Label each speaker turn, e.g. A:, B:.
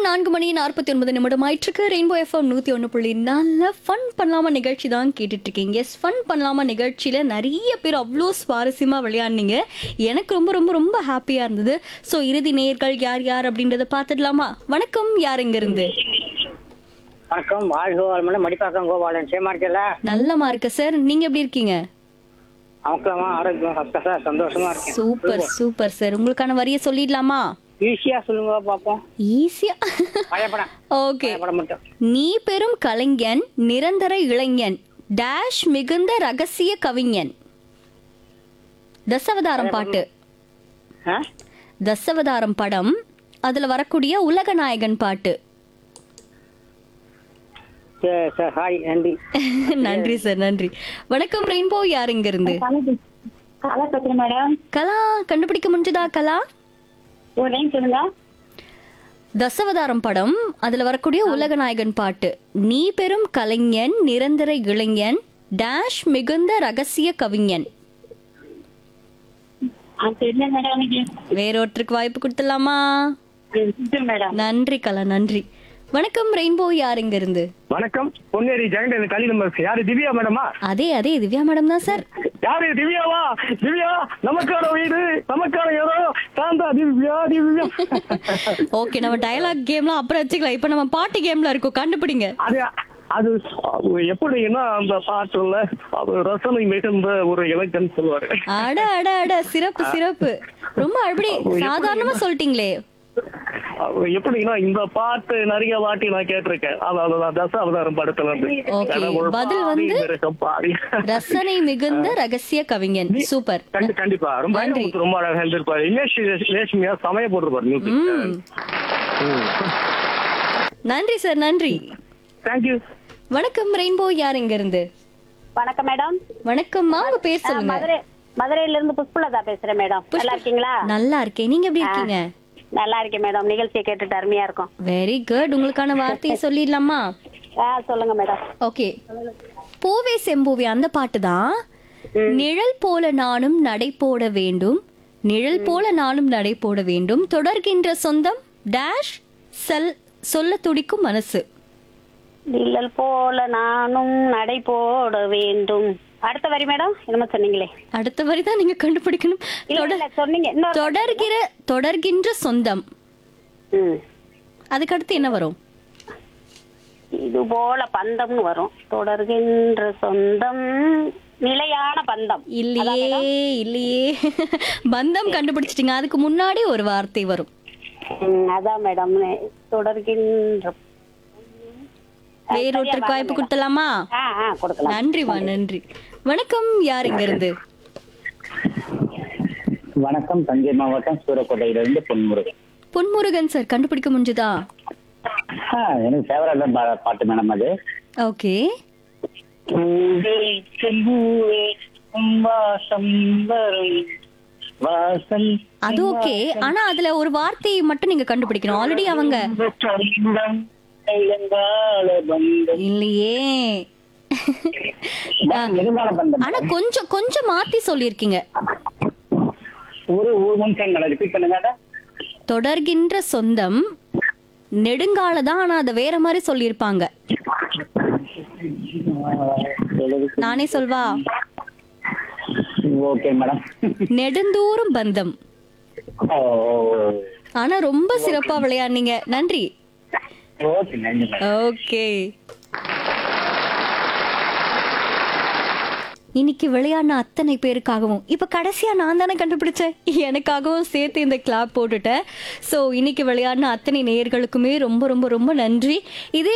A: நான்கு மணி நாற்பத்தி ஒன்பது நிமிடம் ஆயிற்றுக்கு ரெயின்போ எஃப்எம் நூற்றி ஒன்று புள்ளி நாலில் ஃபன் பண்ணலாமா நிகழ்ச்சி தான் கேட்டுட்டு இருக்கீங்க எஸ் ஃபன் பண்ணலாமா நிகழ்ச்சியில் நிறைய பேர் அவ்வளோ சுவாரஸ்யமாக விளையாடுனீங்க எனக்கு ரொம்ப ரொம்ப ரொம்ப ஹாப்பியாக இருந்தது ஸோ இறுதி நேயர்கள் யார் யார் அப்படின்றத பார்த்துடலாமா வணக்கம் யார் இருந்து
B: வணக்கம் வாழ்க வாழ்மன மடிப்பாக்கம் கோபாலன் சேமா இருக்கல
A: நல்லமா இருக்கு சார் நீங்கள் எப்படி இருக்கீங்க
B: அவங்களமா ஆரோக்கியம் சந்தோஷமா சந்தோஷமா இருக்கேன்
A: சூப்பர் சூப்பர் சார் உங்களுக்கான வரியை சொல்லிடலாமா
B: ஈஸியா சொல்லுங்க பாப்போம்
A: ஈஸியாக
B: பயப்படம்
A: ஓகே
B: பயப்பட மட்டும்
A: நீ பெரும் கலைஞன் நிரந்தர இளைஞன் டேஷ் மிகுந்த ரகசிய கவிஞன் தசவதாரம் பாட்டு
B: ஆ?
A: தசவதாரம் படம் அதுல வரக்கூடிய உலக நாயகன் பாட்டு
B: சரி, சரி, ஹாய் நன்றி
A: நன்றி சார் நன்றி வணக்கம் ரெயின்போ யார் இங்க இருந்து
C: கலா பேசுறேன் மேடம்
A: கலா கண்டுபிடிக்க முடிஞ்சதா கலா
C: ஒரு லைன் சொல்லுங்க
A: தசவதாரம் படம் அதுல வரக்கூடிய உலக நாயகன் பாட்டு நீ பெரும் கலைஞன் நிரந்தர இளைஞன் டேஷ் மிகுந்த ரகசிய கவிஞன்
C: ஆ தெரியல மேடம் எனக்கு
A: வேறொருத்தருக்கு வாய்ப்பு கொடுத்துடலாமா
C: இது மேடம்
A: நன்றி கலா நன்றி வணக்கம் ரெயின்போ யார் இங்க இருந்து
D: வணக்கம் பொன்னேரி ஜெகன் கலி நம்பர் யாரு திவ்யா மேடமா
A: அதே அதே திவ்யா மேடம் தான் சார்
D: யாரு திவ்யாவா திவ்யா நமக்கான வீடு நமக்கான இடம் சாந்தா திவ்யா திவ்யா
A: ஓகே நம்ம டயலாக் கேம்லாம் அப்புறம் வச்சுக்கலாம் இப்போ நம்ம பாட்டு கேம்ல இருக்கோம் கண்டுபிடிங்க
D: அது அது எப்படின்னா அந்த பாட்டுல அது ரசனை மிகுந்த ஒரு இலக்கணம் சொல்லுவாரு
A: அட அட அட சிறப்பு சிறப்பு ரொம்ப அப்படி சாதாரணமா சொல்லிட்டீங்களே
D: அது எப்படின்னா இந்த பாட்டு நிறைய வாட்டி நான் கேட்டிருக்கேன் அதாவது நான் தச அவதாரம் படத்துல இருந்து
A: Okay.
D: ஏன்னா ஒரு
A: பதில்
D: பாதி
A: வந்து-
D: மிருகம் பாதி.
A: ரசனை மிகுந்த ரகசிய கவிஞன் சூப்பர்
D: கண்டி- கண்டிப்பா ரொம்ப
A: நன்றி.
D: எனக்கு ரொம்ப அழகா எழுதிருப்பாரு இமேஷ் ரேஷ்மியா சமய போட்டிருப்பாரு மியூசிக்
A: ம் நன்றி சார் நன்றி
D: தேங்க்யூ
A: வணக்கம் ரெயின்போ யார் இங்க இருந்து
C: வணக்கம் மேடம்
A: வணக்கம்மா உங்க பேர்
C: ஆ,
A: சொல்லுங்க
C: மதுரை மதுரையில இருந்து புஷ்பலதா பேசுறேன் மேடம் நல்லா இருக்கீங்களா
A: நல்லா இருக்கேன் நீங்க எப்படி இருக்கீங்க
C: நல்லா இருக்கேன் மேடம் நிகழ்ச்சியை கேட்டுட்டு அருமையா இருக்கும்
A: வெரி குட் உங்களுக்கான வார்த்தையை சொல்லிடலாமா
C: ஆ சொல்லுங்க மேடம்
A: ஓகே பூவே செம்பூவே அந்த பாட்டு தான் நிழல் போல நானும் நடை போட வேண்டும் நிழல் போல நானும் நடை போட வேண்டும் தொடர்கின்ற சொந்தம் டேஷ் செல் சொல்ல துடிக்கும் மனசு
C: நிழல் போல நானும் நடை போட வேண்டும் அடுத்த வரி மேடம் என்னமோ சொன்னீங்களே
A: அடுத்த வரி தான் நீங்க கண்டுபிடிக்கணும்
C: இல்ல,
A: தொட-
C: இல்ல, சொன்னீங்க இன்னொரு
A: தொடர்கிற தொடர்கின்ற சொந்தம்
C: ம்.
A: அதுக்கு அடுத்து என்ன வரும்
C: இது போல பந்தம்னு வரும் தொடர்கின்ற சொந்தம் நிலையான பந்தம்
A: இல்லையே இல்லையே பந்தம் கண்டுபிடிச்சிட்டீங்க அதுக்கு முன்னாடி ஒரு வார்த்தை வரும்
C: ம், அதான் மேடம் தொடர்கின்ற
A: வேறொருத்தருக்கு வாய்ப்பு கொடுத்தலாமா
C: ஆ ஆ கொடுக்கலாம்
A: நன்றிமா நன்றி வணக்கம் யார் இங்க இருந்து
B: வணக்கம் தஞ்சை மாவட்டம் சூரக்கோட்டையிலிருந்து பொன்முருகன்
A: பொன்முருகன் சார் கண்டுபிடிக்க முடிஞ்சதா
B: ஆ, எனக்கு ஃபேவரட் பாட்டு மேடம் அது
A: ஓகே
B: பூவே செம்பூவே உன் வாசம் வரும் வாசல்
A: அது ஓகே ஆனா அதுல ஒரு வார்த்தையை மட்டும் நீங்க கண்டுபிடிக்கணும் ஆல்ரெடி அவங்க
B: சொந்தம் இளங்கால பந்தம்
A: இல்லையே
B: எதிர்கால பந்தம்
A: ஆனா கொஞ்சம் கொஞ்சம் மாத்தி சொல்லியிருக்கீங்க
B: ஒரு ஒரு நிமிஷம் ரிப்பீட் பண்ணுங்க அதை.
A: தொடர்கின்ற சொந்தம் நெடுங்கால தான் ஆனா அதை வேற மாதிரி சொல்லியிருப்பாங்க நானே சொல்வா
B: ஓகே மேடம்
A: நெடுந்தூரும் பந்தம்
B: ஓ
A: ஆனா ரொம்ப சிறப்பா விளையாடுனீங்க நன்றி
B: ஓகே நன்றி மேடம்
A: ஓகே இன்னைக்கு விளையாடின அத்தனை பேருக்காகவும் இப்ப கடைசியா நான் தானே கண்டுபிடிச்சேன் எனக்காகவும் சேர்த்து இந்த கிளாப் போட்டுட்டேன் ஸோ இன்னைக்கு விளையாடின அத்தனை நேயர்களுக்குமே ரொம்ப ரொம்ப ரொம்ப நன்றி இதே